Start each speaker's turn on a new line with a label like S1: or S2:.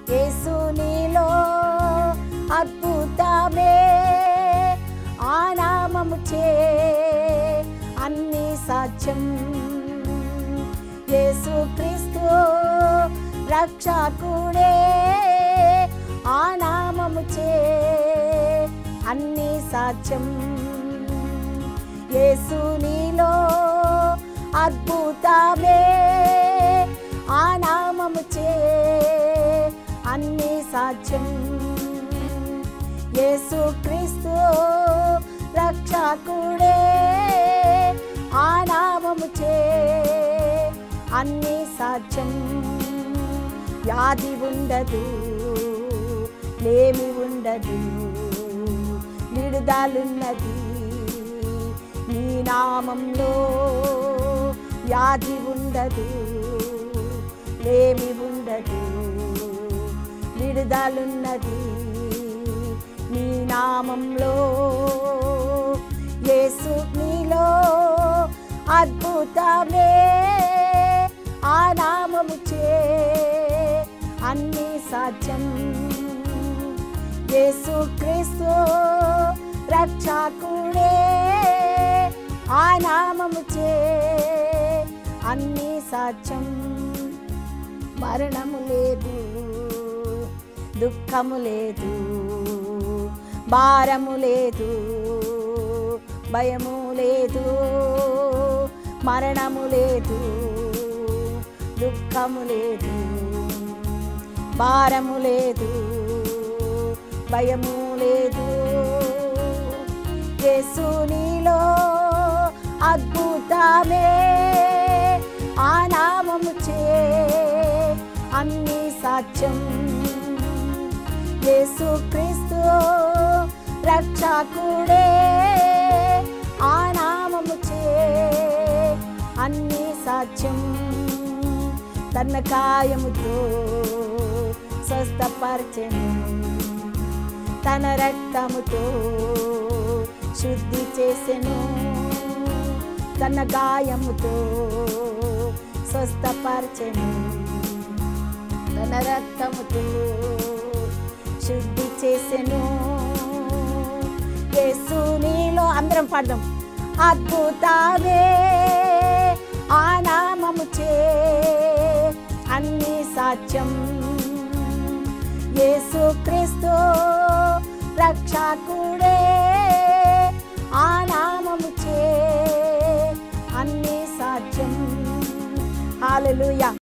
S1: యేసు నీలో అద్భుతమే ఆ నామము చే అన్ని సాధ్యం యేసు క్రీస్తు రక్షకుడే ఆ నామము చే అన్ని సాధ్యం యేసు నీలో అద్భుతమే ఆ నామము చే అన్ని సాధ్యం యేసు క్రీస్తు రక్షకుడే ఆ నామము చే అన్ని సాధ్యం వ్యాధి ఉండదు లేమి ఉండదు విడుదలున్నది నీ నామంలో వ్యాధి ఉండదు లేమి ఉండదు విడుదలున్నది నీ నామంలో యేసు నీలో అద్భుతమే ఆ నామము చే అన్ని సాధ్యం యేసు క్రీస్తు రక్షకుడే ఆ నామము చే అన్ని సాధ్యం మరణము లేదు దుఃఖము లేదు భారము లేదు భయము లేదు మరణము లేదు దుఃఖము లేదు భారము లేదు భయము లేదు యేసు నీలో అద్భుతమే ఆ నామము చే అన్ని సాధ్యం యేసు క్రీస్తు రక్షకుడే ఆ నామము చే అన్ని సాధ్యం తన కాయముతో స్వస్థపరచెను తన రక్తముతో శుద్ధి చేసెను తన గాయముతో స్వస్థపరచెను తన రక్తముతో శుద్ధి చేసెను యేసు నీలో అందరం పాడదాం అద్భుతమే ఆ నామము చే అన్ని సాధ్యం యేసు క్రీస్తు రక్షకుడే ఆ నామము చే అన్ని సాధ్యం హాలెలూయా